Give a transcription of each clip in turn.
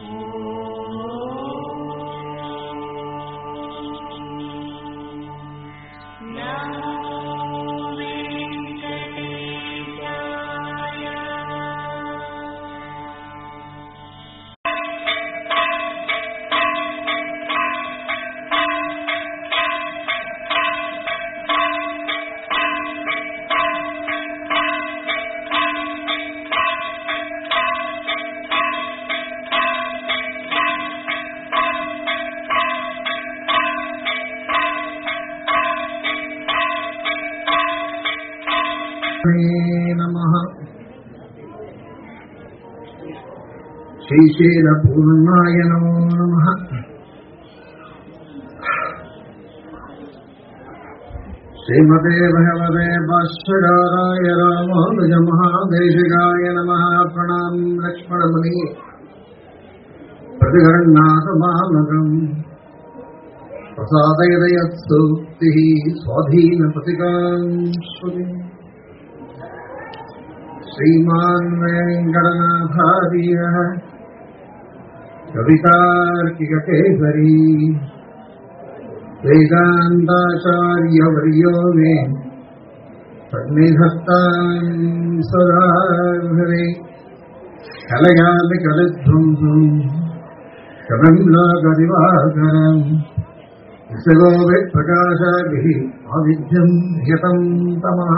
नमः श्रीशैलपूर्णाय नमो नमः श्रीमते भगवते भाष्यकाराय रामानुजमहादेशिकाय नमः प्रणाम् लक्ष्मणमुनि प्रतिगरन्नाथमानकम् प्रसादयदयत्सूक्तिः स्वाधीनप्रतिकाम् श्रुतिम् श्रीमान् वेङ्कटनाथार्यः कवितार्किककेसरी वेदान्ताचार्यवर्यो मे सन्निधत्तान् सदा भवे कलयामि कलिध्वंसम् कलम् लोकदिवाकरम् विसगोविप्रकाशाभिः आविध्यम् ह्यतम् तमः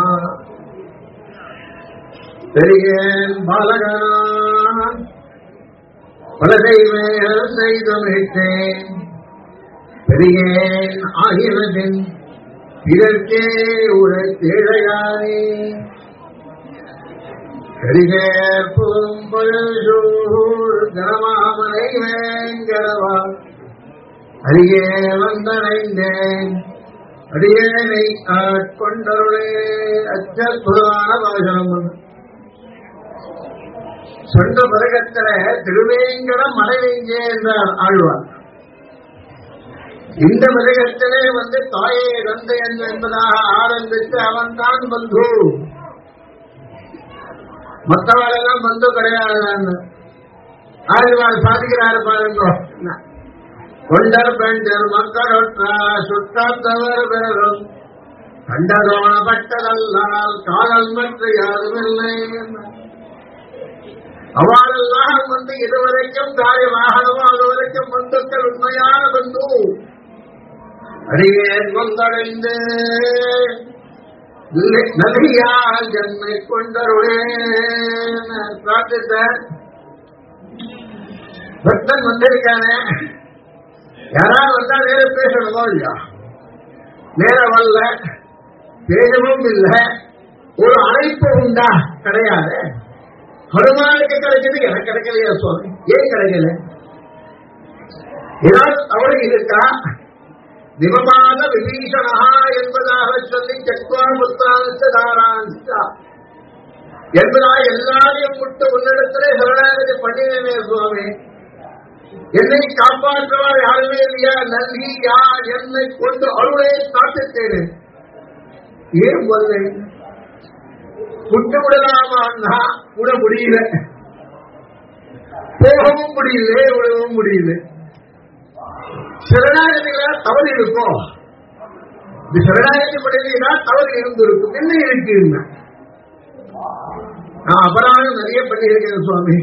பெரியேன் பாலகனான் பல செய்வேன் செய்தமிட்டேன் பெரியேன் ஆகியவற்றின் பிறர்க்கே ஒரு தேழையானே கரிகேர் புதும் பழுசூர் கனமாமனை வேங்கடவா அருகே வந்தடைந்தேன் அடியேனை ஆட்கொண்டருளே அச்சற்புதமான பாசனம் பண்ணு சொந்த பருகத்தில திருவேங்கடம் மனைவிங்கே என்றார் ஆழ்வார் இந்த மிருகத்திலே வந்து தாயே தந்தை என்பதாக ஆரம்பித்து அவன் தான் பந்து மற்றவர்களெல்லாம் பந்து கிடையாது ஆழ்வார் சாதிக்கிறாரு பாருங்க கொண்டர் பெண்டர் மக்களொற்றா சுற்றத்தவர் பெறும் கண்டதோணப்பட்டதல்லால் காதல் மற்ற யாருமில்லை அவளெல்லாம் வந்து இதுவரைக்கும் காரியமாகவோ அதுவரைக்கும் பந்துக்கள் உண்மையான பந்து அடியேன் வந்தடைந்து நதியால் ஜன்மை கொண்டருளே பிரார்த்தித்த பக்தன் வந்திருக்கானே யாராவது வந்தா நேர பேசணுமோ இல்லையா நேர வரல பேசவும் இல்லை ஒரு அழைப்பு உண்டா கிடையாது ஹனுமானுக்கு கிடைச்சது எனக்கு கிடைக்கலையா சுவாமி ஏன் கிடைக்கல ஏதாவது தவறு இருக்கா நிமமான விபீஷணா என்பதாக சொல்லி சக்வா முத்தாந்தாராஞ்சா என்பதா எல்லாரையும் விட்டு உன்னிடத்திலே சரணாகதி பண்ணினே சுவாமி என்னை காப்பாற்றவா யாருமே இல்லையா நன்றி யார் என்னை கொண்டு அருளை காத்துத்தேனே ஏன் வரலை விட்டு விடலாமான்னா விட முடியல போகவும் முடியல விடவும் முடியல சரணாகதிகளா தவறு இருக்கும் இந்த சரணாகதி படையினா தவறு இருந்திருக்கும் என்ன இருக்கு நான் அபராதம் நிறைய பண்ணியிருக்கேன் சுவாமி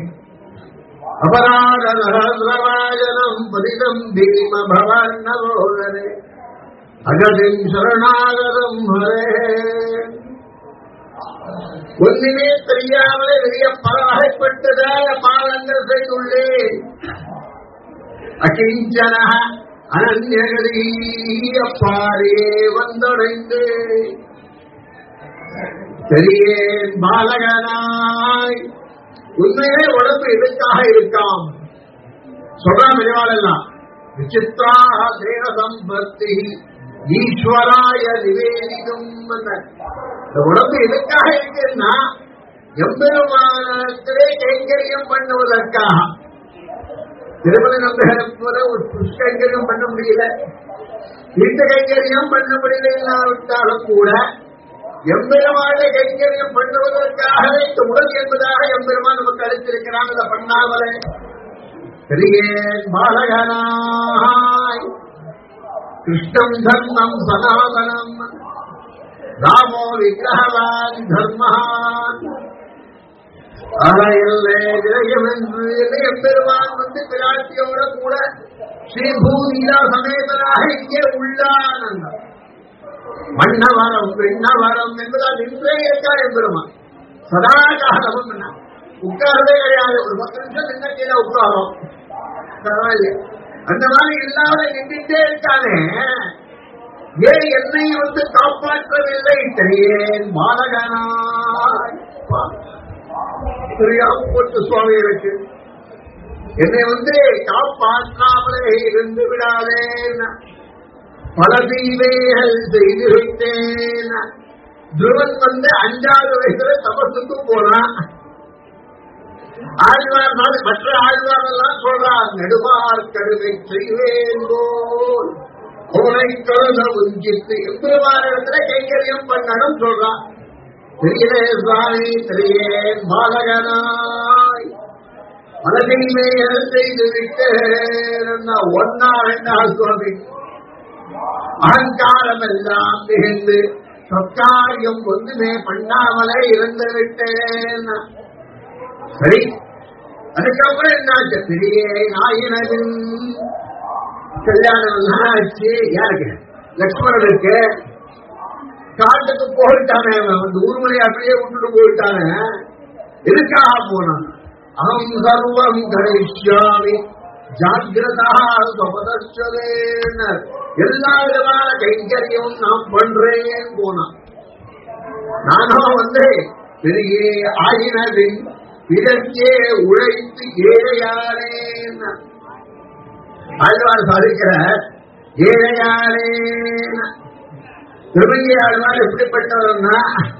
அபராதம் பதிதம் பீம பவன் நவோதரே அகதின் சரணாகதம் ஹரே ஒன்றுமே தெரியாமலே நிறைய பல வகைப்பட்டதான பாவங்கள் செய்துள்ளேன் அகிஞ்சன அனன்யகதி அப்பாரே வந்தடைந்து தெரியேன் பாலகனாய் உண்மையே உடம்பு எதுக்காக இருக்காம் சொல்றான் விளைவாளெல்லாம் விசித்ரா தேவ சம்பத்தி ஈஸ்வராய நிவேதிக்கும் இந்த உடம்பு எதுக்காக இருக்குன்னா எம்பெருமானத்திலே கைங்கரியம் பண்ணுவதற்காக திருமண நம்பகர ஒரு புஷ்கைங்கரியம் பண்ண முடியல வீட்டு கைங்கரியம் பண்ண முடியல இல்லாவிட்டாலும் கூட எம்பெருமான கைங்கரியம் பண்ணுவதற்காக இந்த உடல் என்பதாக எம்பெருமான் நமக்கு அளித்திருக்கிறான் இதை பண்ணாமலே பெரியேன் பாலகனாய் கிருஷ்ணம் தர்மம் சனாதனம் ராமோ விக்கிரகவான் தர்மஹான் ஆலையில்லே விரயம் என்று எம்பெருமான் வந்து பிராட்டியோட கூட ஸ்ரீபூதியா சமேதனாக இங்கே உள்ளான் மன்னவரம் பெண்ணவரம் என்பதால் நின்றே இருக்கா எம்பெருமான் சதா காலமும் என்ன உட்காரவே கிடையாது ஒரு பத்து நிமிஷம் நின்ன கீழே உட்காரம் பரவாயில்ல அந்த மாதிரி இல்லாத நின்றுட்டே இருக்கானே ஏன் என்னை வந்து காப்பாற்றவில்லை தெரியேன் பாலகனாய் தெரியாம போட்டு சுவாமிகளுக்கு என்னை வந்து காப்பாற்றாமலே இருந்து விடாதேன் பல தீவைகள் செய்து வைத்தேன் துருவன் வந்து அஞ்சாவது வயசுல தபசுக்கு போனான் ஆழ்வார் மற்ற ஆழ்வார் எல்லாம் சொல்றார் நெடுமார் கருவை செய்வேன் போல் கோலை கழுத உஞ்சித்து எம்பெருமானிடத்துல கைங்கரியம் பண்ணணும் சொல்றான் தெரியலே சுவாமி தெரியேன் பாலகனாய் மனதின்மையல் செய்து விட்டேன் ஒன்னா ரெண்டா சுவாமி அகங்காரம் எல்லாம் மிகுந்து சொற்காரியம் ஒன்றுமே பண்ணாமலே இருந்து விட்டேன் சரி அதுக்கப்புறம் என்னாச்சு பெரிய நாயினவின் கல்யாணம் எல்லாம் ஆச்சு யாருக்கு லக்ஷ்மணனுக்கு காட்டுக்கு போயிட்டானே அவன் வந்து ஊர்மலை அப்படியே விட்டுட்டு போயிட்டானே எதுக்காக போனான் அகம் சர்வம் கணேஷ்யாமி ஜாகிரதா சொபதேன எல்லா விதமான கைங்கரியம் நான் பண்றேன் போனான் நானும் வந்து பெரிய ஆயினவின் பிறக்கே உழைத்து ஏழையாரேன் ஆழ்வார் சாதிக்கிற ஏழையாரேன் திருமங்கை ஆழ்வார் எப்படிப்பட்டவர்னா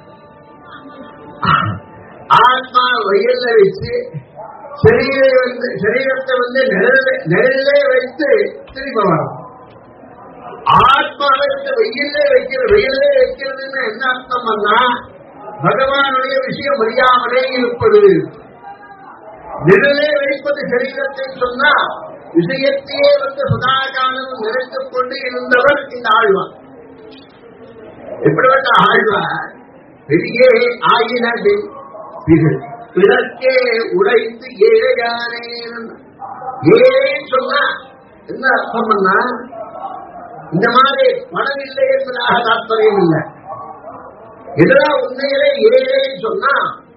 ஆத்மா வயல்ல வச்சு சரீரை வந்து சரீரத்தை வந்து நிழலே வைத்து திரும்ப வரும் ஆத்மாவை வெயிலே வைக்கிற வெயிலே வைக்கிறதுன்னு என்ன அர்த்தம்னா பகவானுடைய விஷயம் அறியாமலே இருப்பது நிழலே வைப்பது சரீரத்தை சொன்னா விஷயத்தையே வந்து சதாகாலம் நிறைத்துக் கொண்டு இருந்தவர் இந்த ஆழ்வார் எப்படிப்பட்ட ஆழ்வார் பெரிய ஆயினது பிறக்கே உழைத்து ஏழையானே ஏழைன்னு சொன்னா என்ன அர்த்தம்னா இந்த மாதிரி பணம் இல்லை என்பதாக தாற்பயம் இல்லை இதெல்லாம் உண்மையிலே ஏழைன்னு சொன்னா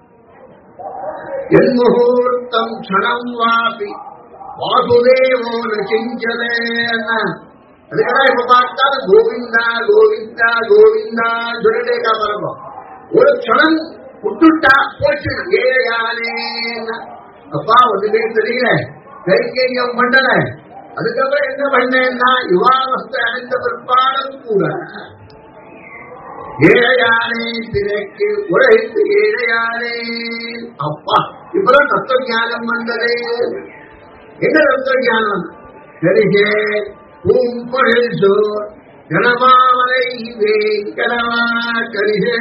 என் முகூர்த்தம் க்ஷணம் வாபி வாசுதேவோ நச்சிஞ்சலேன்னா அதுக்கெல்லாம் இப்ப பார்த்தாலும் கோவிந்தா கோவிந்தா கோவிந்தா சொல்லிட்டே காப்பாங்க ஒரு க்ஷணம் விட்டுட்டா போச்சு ஏழையானே அப்பா ஒண்ணுமே தெரியல கைங்கரியம் பண்ணல அதுக்கப்புறம் என்ன பண்ணேன்னா யுவாவஸ்தை அடைந்த பிற்பாடும் கூட ஏழையானே திரைக்கு உழைத்து ஏழையானே அப்பா இப்பதான் தத்துவ ஞானம் வந்ததே என்ன தத்துவ ஞானம் சரிகே பூம்பொழில் சோர் கணமாவலை வேங்கடவா கரிகே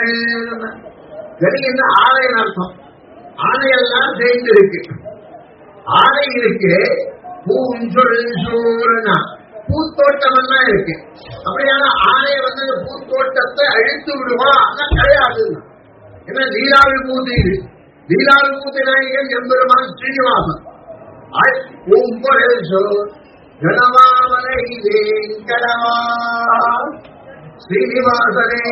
கரி என்ன ஆலையின் அர்த்தம் ஆலையெல்லாம் சேர்ந்து இருக்கு ஆலை இருக்கு பூஞ்சொல் சூரனா பூத்தோட்டம் எல்லாம் இருக்கு அப்படியான ஆலையை வந்து பூத்தோட்டத்தை அழித்து விடுவா அதான் கிடையாது ஏன்னா லீலாவி பூத்தி இது லீலாவி பூத்தி நாயகன் எம்பெருமான் ஸ்ரீனிவாசன் பூம்பொழில் சோர் கணமாவலை வேங்கடவா ஸ்ரீனிவாசனே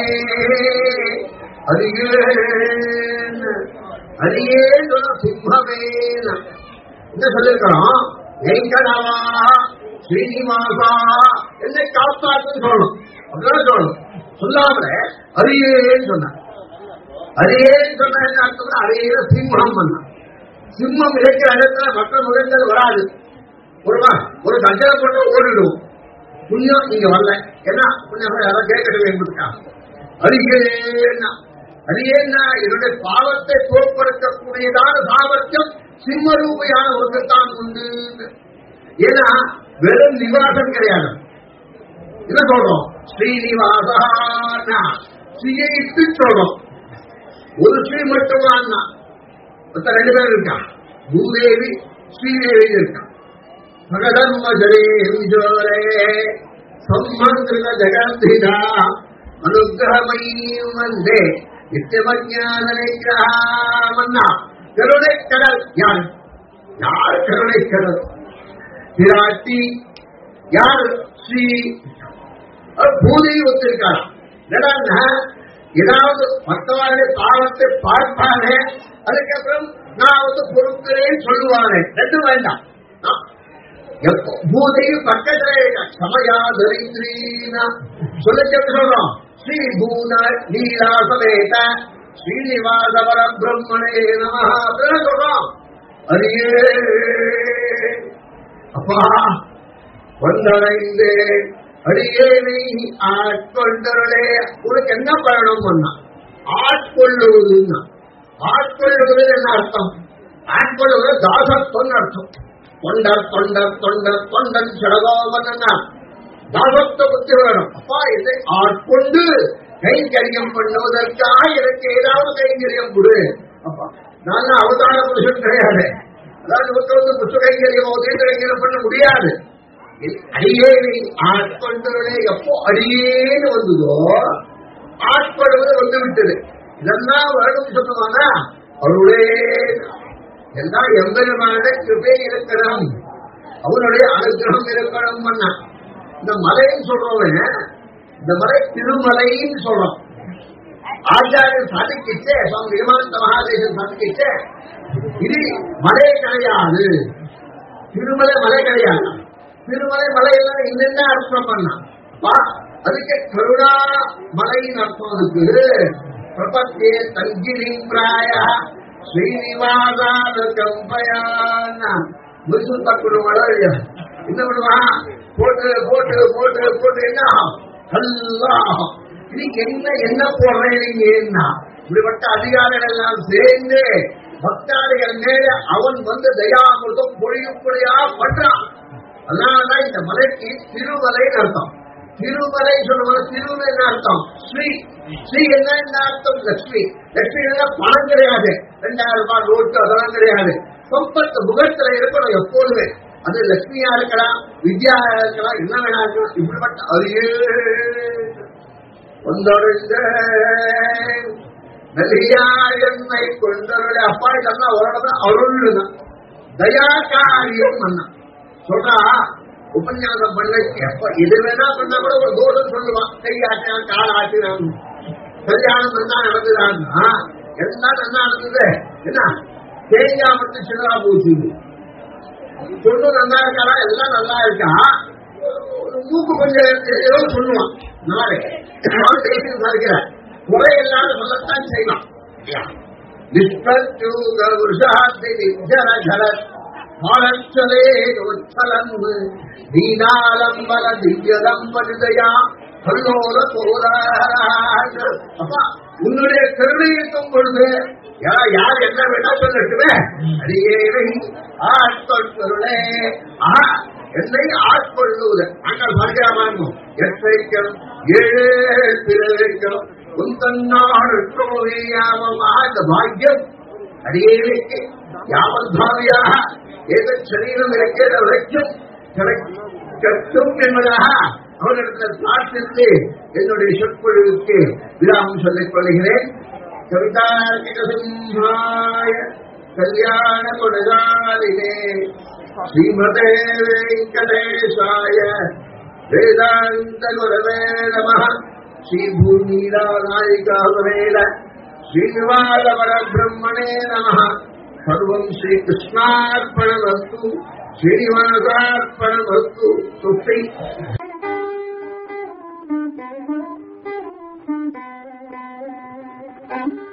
அரியேன் அரியேன் சிம்மமேன என்ன சொல்லிருக்கிறோம் வெங்கடவா ஸ்ரீனிவாசா என்னை காப்பாற்றுன்னு சொல்லணும் அப்படிதான் சொல்லணும் சொல்லாமல அரியேன்னு சொன்ன அரியேன்னு சொன்ன என்ன அர்த்தம் அரியேன சிம்மம் பண்ண சிம்மம் இருக்கிற இடத்துல மற்ற முகங்கள் வராது ஒரு ஒரு சஞ்சல போட்டு ஓடிடுவோம் புண்ணியம் நீங்க வரல ஏன்னா புண்ணியம் யாரும் கேட்கறது என்பதுக்காக அரியேன்னா அரியேன்னா என்னுடைய பாவத்தை போக்குவரத்தக்கூடியதான சாமர்த்தியம் சிம்மரூபையான ஒருத்தான் உண்டு ஏன்னா வெறும் நிவாசம் கிடையாது என்ன சொல்றோம் ஸ்ரீனிவாசா ஸ்ரீயிட்டு சொல்றோம் ஒரு ஸ்ரீ மட்டும் மொத்தம் ரெண்டு பேர் இருக்கா பூதேவி ஸ்ரீதேவி இருக்கான் மகதர்மஜரே விஜோரே சம்மந்திருத ஜெகந்திதா அனுகிரகமயீம் வந்தே நித்தியமஜான நிகிரகாமன்னா கருணை கடல் யார் யார் கருணை கடல் பிராட்டி யார் ஸ்ரீ பூதையை ஒத்திருக்காராம் என்னடா ஏதாவது மற்றவருடைய பாவத்தை பார்ப்பானே அதுக்கப்புறம் நான் வந்து பொறுக்கிறேன்னு சொல்லுவானே ரெண்டும் வேண்டாம் எப்போ பூதையை பக்கத்துல இருக்கா சமயா தரித்ரீனா சொல்ல சொல்றோம் ஸ்ரீ பூன நீலா சமேத ஸ்ரீனிவாச பர பிரம்மணே நம அப்படின்னு சொல்றோம் அரியே அப்பா வந்தடைந்தேன் அடியேனை ஆட்கொண்டவர்களே உனக்கு என்ன பண்ணணும் பண்ணா ஆட்கொள்ளுவதுன்னா ஆட்கொள்ளுவது என்ன அர்த்தம் ஆட்கொள்ளுவது தாசத்துவம் அர்த்தம் தொண்டர் தொண்டர் தொண்டர் தொண்டன் சடகோபன் தாசத்தை பத்தி வரணும் அப்பா இதை ஆட்கொண்டு கைங்கரியம் பண்ணுவதற்காக எனக்கு ஏதாவது கைங்கரியம் கொடு அப்பா நான் அவதார புருஷன் கிடையாது அதாவது ஒருத்தர் வந்து புத்த கைங்கரியமோ தீர்த்த கைங்கரியம் பண்ண முடியாது அடியேனை ஆட்கொண்டவர்களே எப்போ அடியேன்னு வந்ததோ ஆட்கொள்வது வந்து விட்டது இதெல்லாம் வேணும் சொல்லுவானா அவருடைய எல்லாம் எம்பெருமான கிருபை இருக்கணும் அவனுடைய அனுகிரகம் இருக்கணும் பண்ண இந்த மலைன்னு சொல்றவன் இந்த மலை திருமலைன்னு சொல்றோம் ஆச்சாரியன் சாதிக்கிச்சே சுவாமி விமானந்த மகாதேசன் சாதிக்கிச்சே இது மலை கிடையாது திருமலை மலை கிடையாது திருமலை மலையெல்லாம் என்னென்ன அர்த்தம் பண்ணான் அதுக்கு கருணா மலையின் அர்த்தம் அதுக்கு பிரபத்தியே தங்கிரி பிராய ஸ்ரீனிவாசாத கம்பயான் முசு தக்குடு மழை என்ன பண்ணுவான் போட்டு போட்டு போட்டு போட்டு என்ன எல்லாம் இதுக்கு என்ன என்ன போடுறேன் நீங்க என்ன இப்படிப்பட்ட அதிகாரிகள் எல்லாம் சேர்ந்து பக்தாளிகள் மேல அவன் வந்து தயாமிருதம் பொழியுப்படியா பண்றான் அதனாலதான் இந்த மலைக்கு திருமலைன்னு அர்த்தம் திருமலை சொல்லும்போது திருமலை என்ன அர்த்தம் ஸ்ரீ ஸ்ரீ என்ன என்ன அர்த்தம் லட்சுமி லட்சுமி என்ன பணம் கிடையாது ரெண்டாயிரம் ரூபாய் நோட்டு அதெல்லாம் கிடையாது சொப்பத்து முகத்துல இருக்கணும் எப்போதுமே அது லட்சுமியா இருக்கலாம் வித்யா இருக்கலாம் என்ன வேணா இருக்கலாம் இப்படிப்பட்ட அதையே வந்தொழிந்த நலியாய் என்னை கொண்டவர்களே அப்பா இதெல்லாம் உலகம் அருள்தான் தயாகாரியம் பண்ண சொல்றா உபன்யாசம் பண்ண எப்ப இது வேணா பண்ணா கூட ஒரு தோஷம் சொல்லுவான் கையாட்டினான் காலாட்டினான் கல்யாணம் நல்லா நடந்துதான்னா எல்லாம் நல்லா நடந்தது என்ன தேங்காய் மட்டும் சின்னதா போச்சு பொண்ணு நல்லா இருக்காரா எல்லாம் நல்லா இருக்கா மூக்கு கொஞ்சம் ஏதோ சொல்லுவான் நல்லா இருக்கு குறை இல்லாத சொல்லத்தான் செய்யலாம் மாலச்சலே உச்சலம்பு தீனாலம்பல திவ்யதம்பதிதயா கல்லோர அப்பா உன்னுடைய கருணையத்தும் பொழுது யார் என்ன வேணா சொல்லட்டுமே அடியேவை ஆட்கொள்பொருளே ஆஹா என்னை ஆட்கொள்ளுவது நாங்கள் பார்க்கிறாமோ எத்தைக்கும் ஏழு பிறவைக்கும் உந்தன்னாடுமா இந்த பாக்கியம் அடியேனுக்கு யாவல் பாவியாக ஏதோ சரீரம் இருக்கிற வரைக்கும் கிடைக்கும் என்பதாக அவரிடத்தில் பிரார்த்தித்து என்னுடைய சொற்பொழிவுக்கு விராமம் சொல்லிக் கொள்கிறேன் கவிதாசிம்ஹாய கல்யாண குணகாலினே ஸ்ரீமதே வெங்கடேசாய வேதாந்த குரவே நம श्रीभूमीरानायिकावरेण श्रीनिवासपरब्रह्मणे नमः सर्वम् श्रीकृष्णार्पणमस्तु श्रीनिवासार्पणमस्तु सुप्ति Thank you.